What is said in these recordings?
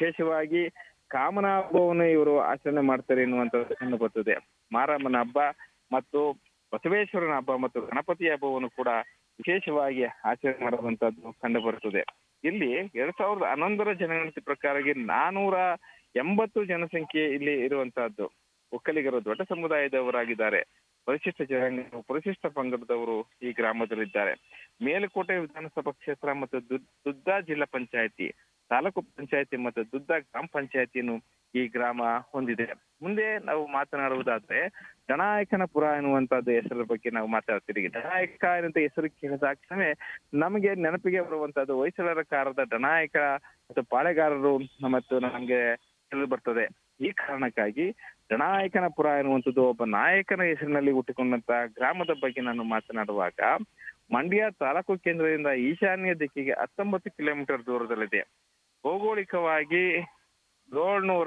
ವಿಶೇಷವಾಗಿ ಕಾಮನ ಹಬ್ಬವನ್ನು ಇವರು ಆಚರಣೆ ಮಾಡ್ತಾರೆ ಎನ್ನುವಂಥದ್ದು ಕಂಡು ಬರ್ತದೆ ಮಾರಮ್ಮನ ಹಬ್ಬ ಮತ್ತು ಬಸವೇಶ್ವರನ ಹಬ್ಬ ಮತ್ತು ಗಣಪತಿ ಹಬ್ಬವನ್ನು ಕೂಡ ವಿಶೇಷವಾಗಿ ಆಚರಣೆ ಮಾಡುವಂತದ್ದು ಕಂಡು ಬರುತ್ತದೆ ಇಲ್ಲಿ ಎರಡ್ ಸಾವಿರದ ಹನ್ನೊಂದರ ಜನಗಣತಿ ಪ್ರಕಾರ ನಾನೂರ ಎಂಬತ್ತು ಜನಸಂಖ್ಯೆ ಇಲ್ಲಿ ಇರುವಂತಹದ್ದು ಒಕ್ಕಲಿಗರು ದೊಡ್ಡ ಸಮುದಾಯದವರಾಗಿದ್ದಾರೆ ಪರಿಶಿಷ್ಟ ಜನಾಂಗ ಪರಿಶಿಷ್ಟ ಪಂಗಡದವರು ಈ ಗ್ರಾಮದಲ್ಲಿದ್ದಾರೆ ಮೇಲುಕೋಟೆ ವಿಧಾನಸಭಾ ಕ್ಷೇತ್ರ ಮತ್ತು ದುದ್- ದುದ್ದಾ ಜಿಲ್ಲಾ ಪಂಚಾಯತಿ ತಾಲೂಕು ಪಂಚಾಯತಿ ಮತ್ತು ದುದ್ದಾ ಗ್ರಾಮ ಪಂಚಾಯತಿಯನ್ನು ಈ ಗ್ರಾಮ ಹೊಂದಿದೆ ಮುಂದೆ ನಾವು ಮಾತನಾಡುವುದಾದ್ರೆ ದಣಾಯಕನಪುರ ಎನ್ನುವಂತದ್ದು ಹೆಸರ ಬಗ್ಗೆ ನಾವು ಮಾತಾಡ್ತೀವಿ ದಣಾಯಕ ಎನ್ನುವಂತ ಹೆಸರು ಕೇಳಿದಾಕ್ಷಣ ನಮಗೆ ನೆನಪಿಗೆ ಬರುವಂತದ್ದು ಹೊಯ್ಸಳರ ಕಾಲದ ದಣಾಯಕ ಮತ್ತು ಪಾಳೆಗಾರರು ಮತ್ತು ನಮಗೆ ತಿಳಿದು ಬರ್ತದೆ ಈ ಕಾರಣಕ್ಕಾಗಿ ದಣಾಯಕನಪುರ ಎನ್ನುವಂಥದ್ದು ಒಬ್ಬ ನಾಯಕನ ಹೆಸರಿನಲ್ಲಿ ಹುಟ್ಟಿಕೊಂಡಂತ ಗ್ರಾಮದ ಬಗ್ಗೆ ನಾನು ಮಾತನಾಡುವಾಗ ಮಂಡ್ಯ ತಾಲೂಕು ಕೇಂದ್ರದಿಂದ ಈಶಾನ್ಯ ದಿಕ್ಕಿಗೆ ಹತ್ತೊಂಬತ್ತು ಕಿಲೋಮೀಟರ್ ದೂರದಲ್ಲಿದೆ ಭೌಗೋಳಿಕವಾಗಿ ಏಳ್ನೂರ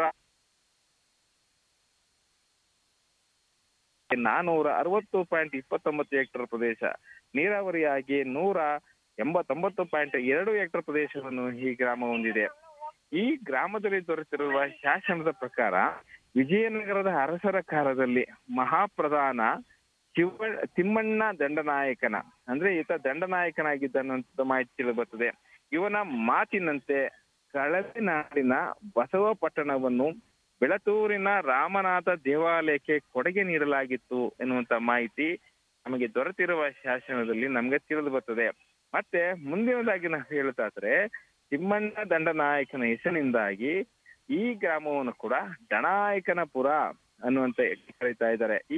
ನಾನೂರ ಅರವತ್ತು ಪಾಯಿಂಟ್ ಇಪ್ಪತ್ತೊಂಬತ್ತು ಹೆಕ್ಟರ್ ಪ್ರದೇಶ ನೀರಾವರಿಯಾಗಿ ನೂರ ಎಂಬತ್ತೊಂಬತ್ತು ಪಾಯಿಂಟ್ ಎರಡು ಹೆಕ್ಟರ್ ಪ್ರದೇಶವನ್ನು ಈ ಗ್ರಾಮ ಹೊಂದಿದೆ ಈ ಗ್ರಾಮದಲ್ಲಿ ದೊರೆತಿರುವ ಶಾಸನದ ಪ್ರಕಾರ ವಿಜಯನಗರದ ಅರಸರ ಕಾಲದಲ್ಲಿ ಮಹಾಪ್ರಧಾನ ಶಿವ ತಿಮ್ಮಣ್ಣ ದಂಡನಾಯಕನ ಅಂದ್ರೆ ಈತ ದಂಡನಾಯಕನಾಗಿದ್ದನ್ನಂತ ಮಾಹಿತಿ ತಿಳಿದು ಬರ್ತದೆ ಇವನ ಮಾತಿನಂತೆ ಕಳವಿನಾಡಿನ ಬಸವ ಪಟ್ಟಣವನ್ನು ಬೆಳತೂರಿನ ರಾಮನಾಥ ದೇವಾಲಯಕ್ಕೆ ಕೊಡುಗೆ ನೀಡಲಾಗಿತ್ತು ಎನ್ನುವಂತ ಮಾಹಿತಿ ನಮಗೆ ದೊರೆತಿರುವ ಶಾಸನದಲ್ಲಿ ನಮ್ಗೆ ತಿಳಿದು ಬರ್ತದೆ ಮತ್ತೆ ಮುಂದಿನದಾಗಿ ನಾವು ಹೇಳುತ್ತಾದ್ರೆ ತಿಮ್ಮಣ್ಣ ದಂಡನಾಯಕನ ಹೆಸರಿನಿಂದಾಗಿ ಈ ಗ್ರಾಮವನ್ನು ಕೂಡ ದಣಾಯಕನಪುರ ಅನ್ನುವಂತ ಕರೀತಾ ಇದ್ದಾರೆ ಈ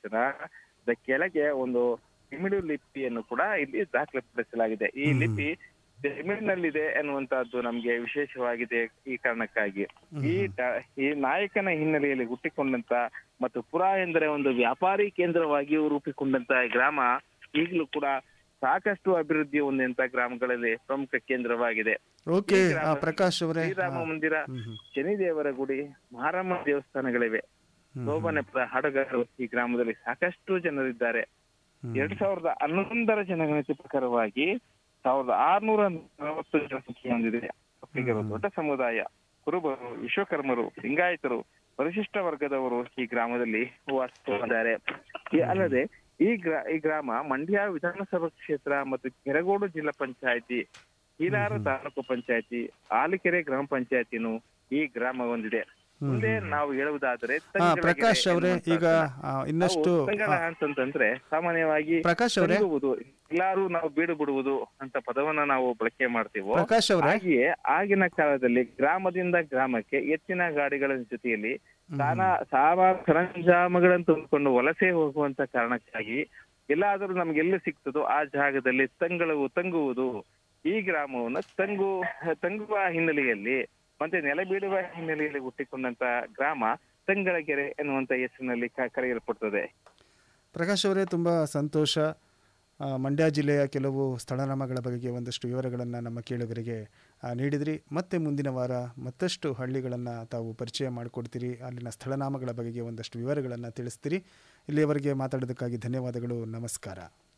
ಶಾಸನದ ಕೆಳಗೆ ಒಂದು ತಮಿಳು ಲಿಪಿಯನ್ನು ಕೂಡ ಇಲ್ಲಿ ದಾಖಲೆಪಡಿಸಲಾಗಿದೆ ಈ ಹ್ಮ್. ಲಿಪಿ ತಮಿಳಿನಲ್ಲಿದೆ ಎನ್ನುವಂತಹದ್ದು ನಮ್ಗೆ ವಿಶೇಷವಾಗಿದೆ ಈ ಕಾರಣಕ್ಕಾಗಿ ಈ ದ- ಈ ನಾಯಕನ ಹಿನ್ನೆಲೆಯಲ್ಲಿ ಹುಟ್ಟಿಕೊಂಡಂತ ಮತ್ತು ಪುರ ಎಂದರೆ ಒಂದು ವ್ಯಾಪಾರಿ ಕೇಂದ್ರವಾಗಿ ರೂಪಿಕೊಂಡಂತ ಈ ಗ್ರಾಮ ಈಗಲೂ ಕೂಡ ಸಾಕಷ್ಟು ಅಭಿವೃದ್ಧಿ ಹೊಂದಿದಂತ ಗ್ರಾಮಗಳಲ್ಲಿ ಪ್ರಮುಖ ಕೇಂದ್ರವಾಗಿದೆ ಓಕೆ ಈ ಆ, ಗ್ರಾಮದಲ್ಲಿ ಪ್ರಕಾಶ್ ಅವರೇ ಶ್ರೀರಾಮ ಮಂದಿರ ಹ್ಮ್, ಹ್ಮ್, ಶನಿದೇವರ ಗುಡಿ ಮಾರಮ್ಮ ದೇವಸ್ಥಾನಗಳಿವೆ ಹ್ಮ್, ಶೋಭನೆಪದ ಹಾಡುಗಾರರು ಈ ಗ್ರಾಮದಲ್ಲಿ ಸಾಕಷ್ಟು ಜನರಿದ್ದಾರೆ ಹ್ಮ್. ಎರಡ್ ಸಾವಿರದ ಹನ್ನೊಂದರ ಜನಗಣತಿ ಪ್ರಕಾರವಾಗಿ ಸಾವಿರದ ಆರ್ನೂರ ನಲವತ್ತು ಜನಸಂಖ್ಯೆ ಹೊಂದಿದೆ ಒಕ್ಕಲಿಗರು ಹ್ಮ್. ದೊಡ್ಡ ಸಮುದಾಯ ಕುರುಬರು ವಿಶ್ವಕರ್ಮರು ಲಿಂಗಾಯತರು ಪರಿಶಿಷ್ಟ ವರ್ಗದವರು ಈ ಗ್ರಾಮದಲ್ಲಿ ವಾಸಿಸುತ್ತಿದ್ದಾರೆ ಈ- ಅಲ್ಲದೆ ಈ ಗ್ರಾ ಈ ಗ್ರಾಮ ಮಂಡ್ಯ ವಿಧಾನಸಭಾ ಕ್ಷೇತ್ರ ಮತ್ತು ಕೆರಗೋಡು ಜಿಲ್ಲಾ ಪಂಚಾಯತಿ ಕೀಲಾರ ತಾಲೂಕು ಪಂಚಾಯತಿ ಆಲಿಕೆರೆ ಗ್ರಾಮ ಪಂಚಾಯತಿನು ಈ ಗ್ರಾಮ ಹೊಂದಿದೆ ಹ್ಮ್, ಮುಂದೆ ಹ್ಮ್. ನಾವು ಹೇಳುವುದಾದ್ರೆ ಹಾ ತಂಗಳಗೆರೆ ಪ್ರಕಾಶ್ ಅವರೇ ಈಗ ಎನ್ನುವಂತಹದ್ದನ್ನ. ಆ, ಇನ್ನಷ್ಟು ನಾವು ತಂಗಳ ಆ, ಅಂತಂತಂದ್ರೆ ಸಾಮಾನ್ಯವಾಗಿ ಪ್ರಕಾಶ್ ಅವರೇ ತಂಗುವುದು ಎಲ್ಲಾರು ನಾವು ಬೀಡು ಬಿಡುವುದು ಅಂತ ಪದವನ್ನ ನಾವು ಬಳಕೆ ಮಾಡ್ತೀವೋ ಪ್ರಕಾಶ್ ಅವರೇ ಹಾಗೆಯೇ ಆಗಿನ ಕಾಲದಲ್ಲಿ ಗ್ರಾಮದಿಂದ ಗ್ರಾಮಕ್ಕೆ ಎತ್ತಿನ ಗಾಡಿಗಳ ಜೊತೆಯಲ್ಲಿ ಸಾನ ಸಾಮಾನು ಸರಂಜಾಮಗಳನ್ನು ತುಂಬಿಕೊಂಡು ವಲಸೆ ಹೋಗುವಂತ ಕಾರಣಕ್ಕಾಗಿ ಎಲ್ಲಾದರೂ ನಮ್ಗೆ ಎಲ್ಲಿ ಸಿಗ್ತದೋ ಆ ಜಾಗದಲ್ಲಿ ತಂಗಳು ತಂಗುವುದು ಈ ಗ್ರಾಮವನ್ನು ತಂಗು ತಂಗುವ ಹಿನ್ನೆಲೆಯಲ್ಲಿ ಮತ್ತೆ ನೆಲ ಬೀಳುವ ಹಿನ್ನೆಲೆಯಲ್ಲಿ ಹುಟ್ಟಿಕೊಂಡಂತ ಗ್ರಾಮ ತಂಗಳಗೆರೆ ಎನ್ನುವಂತ ಹೆಸರಿನಲ್ಲಿ ಕ- ಕರೆಯಲ್ಪಡ್ತದೆ ಪ್ರಕಾಶ್ ಅವರೇ ತುಂಬ ಸಂತೋಷ ಆ, ಮಂಡ್ಯ ಜಿಲ್ಲೆಯ ಕೆಲವು ಸ್ಥಳನಾಮಗಳ ಬಗೆಗೆ ಒಂದಷ್ಟು ವಿವರಗಳನ್ನು ನಮ್ಮ ಕೇಳುಗರಿಗೆ ಆ, ನೀಡಿದ್ರಿ ಮತ್ತೆ ಮುಂದಿನ ವಾರ ಮತ್ತಷ್ಟು ಹಳ್ಳಿಗಳನ್ನು ತಾವು ಪರಿಚಯ ಮಾಡಿಕೊಡ್ತೀರಿ ಅಲ್ಲಿನ ಸ್ಥಳನಾಮಗಳ ಬಗೆಗೆ ಒಂದಷ್ಟು ವಿವರಗಳನ್ನು ತಿಳಿಸ್ತೀರಿ ಇಲ್ಲಿಯವರೆಗೆ ಮಾತಾಡೋದಕ್ಕಾಗಿ ಧನ್ಯವಾದಗಳು ನಮಸ್ಕಾರ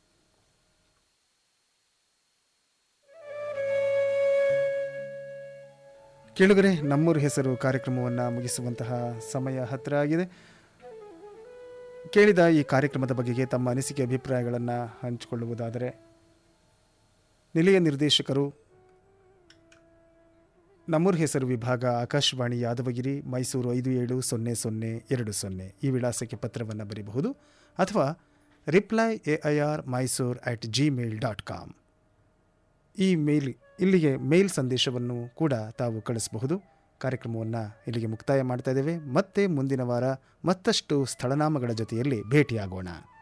ಕೇಳುಗರೆ ನಮ್ಮೂರ ಹೆಸರು ಕಾರ್ಯಕ್ರಮವನ್ನು ಮುಗಿಸುವಂತಹ ಸಮಯ ಹತ್ತಿರ ಆಗಿದೆ ಕೇಳಿದ ಈ ಕಾರ್ಯಕ್ರಮದ ಬಗೆಗೆ ತಮ್ಮ ಅನಿಸಿಕೆ ಅಭಿಪ್ರಾಯಗಳನ್ನು ಹಂಚಿಕೊಳ್ಳುವುದಾದರೆ ನಿಲಯ ನಿರ್ದೇಶಕರು ನಮ್ಮೂರ ಹೆಸರು ವಿಭಾಗ ಆಕಾಶವಾಣಿ ಯಾದವಗಿರಿ ಮೈಸೂರು ಐದು ಏಳು ಸೊನ್ನೆ ಸೊನ್ನೆ ಎರಡು ಸೊನ್ನೆ ಈ ವಿಳಾಸಕ್ಕೆ ಪತ್ರವನ್ನು ಬರೀಬಹುದು ಅಥವಾ reply A I R Mysore at gmail dot com email ಇಲ್ಲಿಗೆ ಮೇಲ್ ಸಂದೇಶವನ್ನು ಕೂಡ ತಾವು ಕಳಿಸಬಹುದು ಕಾರ್ಯಕ್ರಮವನ್ನು ಇಲ್ಲಿಗೆ ಮುಕ್ತಾಯ ಮಾಡ್ತಾ ಇದ್ದೇವೆ ಮತ್ತೆ ಮುಂದಿನ ವಾರ ಮತ್ತಷ್ಟು ಸ್ಥಳನಾಮಗಳ ಜೊತೆಯಲ್ಲಿ ಭೇಟಿಯಾಗೋಣ